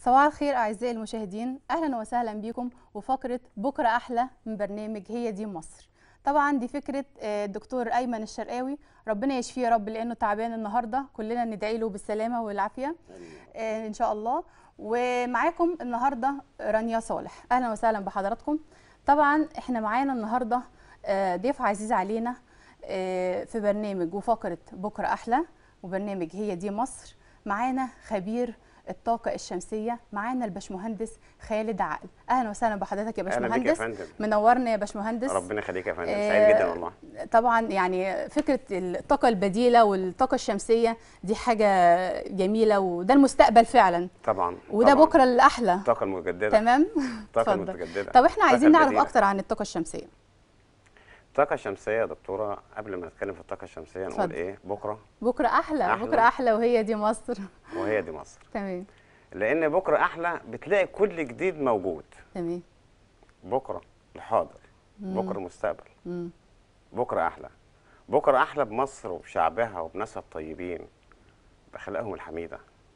صباح الخير أعزائي المشاهدين أهلا وسهلا بكم وفقرة بكرة أحلى من برنامج هي دي مصر طبعا دي فكرة آه، الدكتور أيمن الشرقاوي ربنا يشفيه يا رب لأنه تعبان النهاردة كلنا ندعي له بالسلامة والعافية آه، إن شاء الله ومعاكم النهاردة رانيا صالح أهلا وسهلا بحضراتكم طبعا إحنا معانا النهاردة آه، ضيف عزيز علينا آه، في برنامج وفقرة بكرة أحلى وبرنامج هي دي مصر معانا خبير الطاقة الشمسية معانا الباشمهندس خالد عقل أهلا وسهلا بحضرتك يا اهلا بيك يا باشمهندس فندم منورنا يا باشمهندس ربنا يخليك يا فندم آه، سعيد جدا والله طبعا يعني فكرة الطاقة البديلة والطاقة الشمسية دي حاجة جميلة وده المستقبل فعلا طبعا وده طبعاً. بكرة الأحلى الطاقه المتجدده تمام الطاقه اتفضل. المتجدده طب احنا عايزين الطاقة نعرف البديلة. أكتر عن الطاقة الشمسية الطاقه الشمسيه يا دكتوره قبل ما نتكلم في الطاقه الشمسيه نقول اتفضل. ايه بكره بكرة أحلى, أحلى. بكرة أحلى وهي دي مصر وهي دي مصر تمام لان بكره احلى بتلاقي كل جديد موجود تمام بكره الحاضر بكره المستقبل مم. بكره احلى بكره احلى بمصر وبشعبها وبناسها الطيبين باخلاقهم الحميده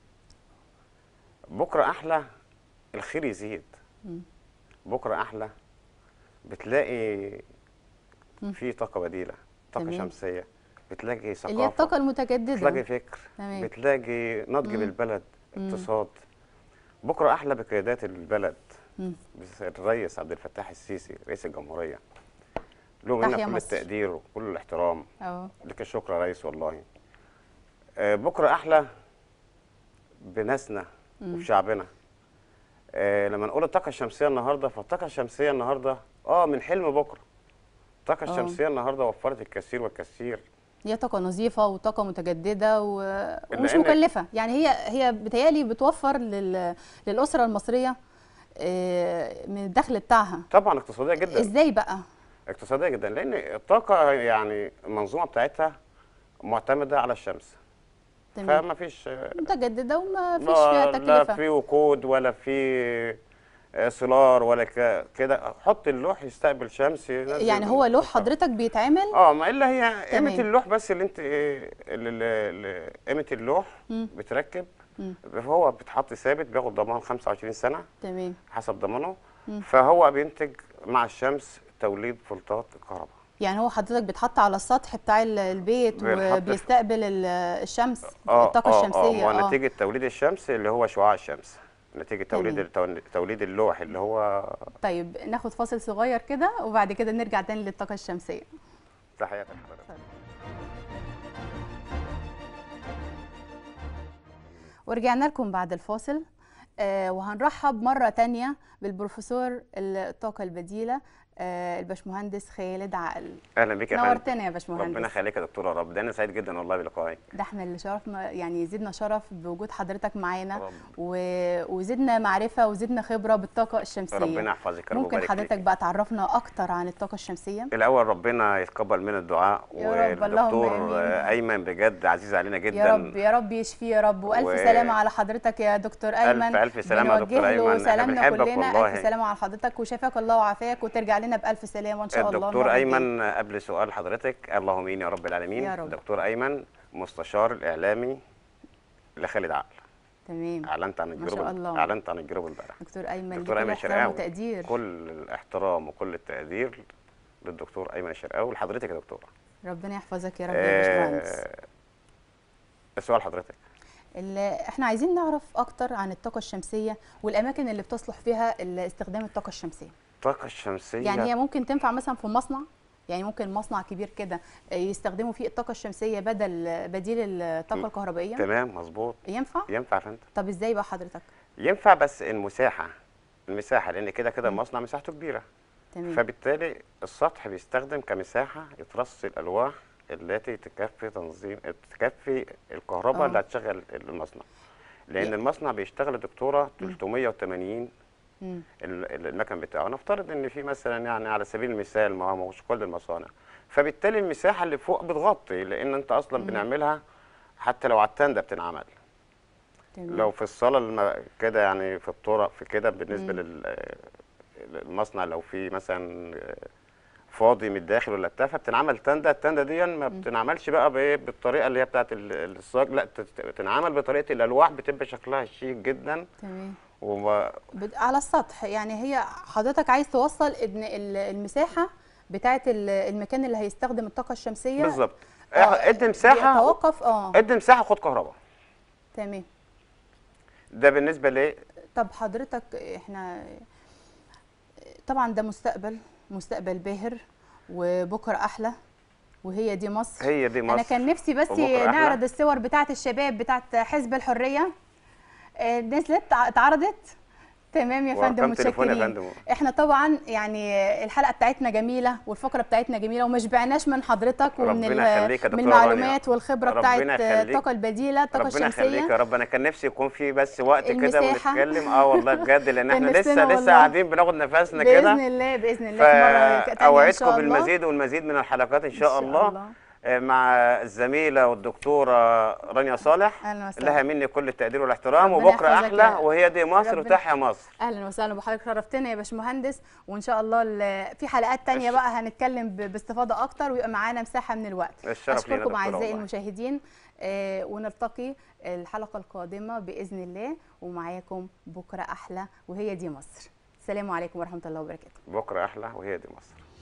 بكره احلى الخير يزيد بكره احلى بتلاقي في طاقه بديله طاقه تمام. شمسيه بتلاقي ثقافه اللي هي الطاقة بتلاقي المتجددة فكر تمام. بتلاقي نضج بالبلد اقتصاد بكره احلى بقيادات البلد مم. بس الرئيس عبد الفتاح السيسي رئيس الجمهوريه له تحيا منا كل مصر. التقدير وكل الاحترام اه لك الشكر يا ريس والله آه، بكره احلى بناسنا وبشعبنا آه، لما نقول الطاقه الشمسيه النهارده فالطاقه الشمسيه النهارده اه من حلم بكره الطاقه آه. الشمسيه النهارده وفرت الكثير والكثير هي طاقة نظيفة وطاقة متجددة و... ومش لأن- مكلفة يعني هي هي بتهيألي بتوفر لل... للأسرة المصرية آه، من الدخل بتاعها طبعا اقتصاديه جدا ازاي بقى؟ اقتصاديه جدا لان الطاقه يعني المنظومه بتاعتها معتمده على الشمس تمام فما فيش متجددة وما فيش ما- فيها لا تكلفة في وقود ولا في آه، سولار ولا ك- كده حط اللوح يستقبل شمس ينزل يعني هو لوح الطاقة. حضرتك بيتعمل اه ما الا هي قيمه تمام. اللوح بس اللي انت إيه، اللي- اللي اللي- قيمه اللوح مم. بتركب مم. هو بيتحط ثابت بياخد ضمان 25 سنه تمام حسب ضمانه مم. فهو بينتج مع الشمس توليد فولتات الكهرباء يعني هو حضرتك بيتحط على السطح بتاع ال- البيت بينحط- وبيستقبل ال- الشمس اه الطاقة اه الشمسية اه ما نتيجه توليد الشمس اللي هو شعاع الشمس نتيجه توليد تمام. التو- توليد اللوح اللي هو طيب ناخد فاصل صغير كده وبعد كده نرجع تاني للطاقة الشمسية تحياتك حضرتك. ورجعنا لكم بعد الفاصل آه وهنرحب مرة تانية بالبروفيسور الطاقة البديلة آه الباشمهندس خالد عقل اهلا بك يا فندم نورتنا يا ربنا باشمهندس يخليك يا دكتوره رب ده انا سعيد جدا والله بلقائك ده احنا اللي شرفنا يعني يزيدنا شرف بوجود حضرتك معانا رب. و... وزدنا معرفة وزدنا خبرة بالطاقة الشمسية ربنا يحفظك يا رب ممكن ويبارك حضرتك فيك. بقى تعرفنا أكتر عن الطاقة الشمسية الاول ربنا يتقبل منا الدعاء يا رب، اللهم والدكتور آمين. آه، ايمن بجد عزيز علينا جدا يا رب يا رب يشفيه يا رب والف و- سلامه على حضرتك يا دكتور ايمن ألف سلامة يا دكتور بنوجه له أيمن، إحنا سلامنا بنحبك كلنا والله. الف سلامه على حضرتك وشفاك الله وعافاك وترجع لنا بالف سلامه ان شاء الله الدكتور المرة الجاية. ايمن قبل سؤال حضرتك اللهم امين يا رب العالمين يا رب. دكتور ايمن مستشار الاعلامي لخالد عقل تمام اعلنت عن ما الجروب شاء الله. اعلنت عن الجروب امبارح دكتور ايمن دكتور ليه ايمن كل احترام شرقاوي وتقدير كل الاحترام وكل التقدير للدكتور ايمن الشرقاوي ولحضرتك يا دكتوره ربنا يحفظك يا رب يا باشمهندس آه، السؤال حضرتك اللي احنا عايزين نعرف اكتر عن الطاقه الشمسيه والاماكن اللي بتصلح فيها ال- استخدام الطاقه الشمسيه الطاقه الشمسيه يعني هي ممكن تنفع مثلا في مصنع يعني ممكن مصنع كبير كده يستخدموا فيه الطاقه الشمسيه بدل بديل الطاقه الكهربائيه تمام مظبوط ينفع ينفع يا فندم طب ازاي بقى حضرتك ينفع بس المساحه المساحه لان كده كده المصنع مساحته كبيره تمام فبالتالي السطح بيستخدم كمساحه يترص الالواح التي تكفي تنظيم تكفي الكهرباء آه. اللي هتشغل المصنع لان ي- المصنع بيشتغل يا دكتوره 380 مم. ال- ال- المكن بتاعه نفترض ان في مثلا يعني على سبيل المثال ما هو مش كل المصانع فبالتالي المساحه اللي فوق بتغطي لان انت اصلا مم. بنعملها حتى لو على التندة بتنعمل تمام لو في الصاله الم- كده يعني في الطرق في كده بالنسبه مم. لل المصنع لو في مثلا فاضي من الداخل ولا بتاع فبتنعمل تندة التندة دي ما بتنعملش بقى بايه بالطريقه اللي هي بتاعت ال- الصاج لا تت- تنعمل بطريقه الالواح بتبقى شكلها شيك جدا تمام وما بت- على السطح يعني هي حضرتك عايز توصل ان ال- المساحه بتاعه ال- المكان اللي هيستخدم الطاقه الشمسيه بالظبط آه، ادي مساحه بيتوقف اه ادي مساحه خد كهرباء تمام ده بالنسبه ل طب حضرتك احنا طبعا ده مستقبل مستقبل باهر وبكره احلى وهي دي مصر هي دي مصر انا كان نفسي بس وبكرة أحلى. نعرض الصور بتاعه الشباب بتاعه حزب الحريه آه، نزلت ع- اتعرضت تمام يا فندم وأرقام تليفون يا متشكرين فندم. احنا طبعا يعني الحلقه بتاعتنا جميله والفقره بتاعتنا جميله وما شبعناش من حضرتك ومن ربنا ال- يخليك يا من دكتورة رانيا. المعلومات والخبره ربنا بتاعه يخليك. الطاقه البديله الطاقه ربنا الشمسيه يخليك يا رب انا كان نفسي يكون في بس وقت كده المساحة. ونتكلم اه والله بجد لان كان احنا نفسنا لسه لسه والله. قاعدين بناخد نفسنا باذن كده الله باذن الله في مره تانية ان فاوعدكم شاء الله بالمزيد والمزيد من الحلقات ان شاء شاء الله الله. آه، مع الزميله والدكتوره رانيا صالح أهلا وسهلا. لها مني كل التقدير والاحترام ربنا وبكره يحفظك احلى يا- وهي دي مصر ربنا- وتحيا مصر اهلا وسهلا بحضرتك شرفتنا يا باشمهندس وان شاء الله ال- في حلقات تانية بقى هنتكلم ب- باستفاضه اكتر ويبقى معانا مساحه من الوقت الشرف لينا اشكركم دكتورة اعزائي والله. المشاهدين آه، ونلتقي الحلقه القادمه باذن الله ومعاكم بكره احلى وهي دي مصر السلام عليكم ورحمه الله وبركاته بكره احلى وهي دي مصر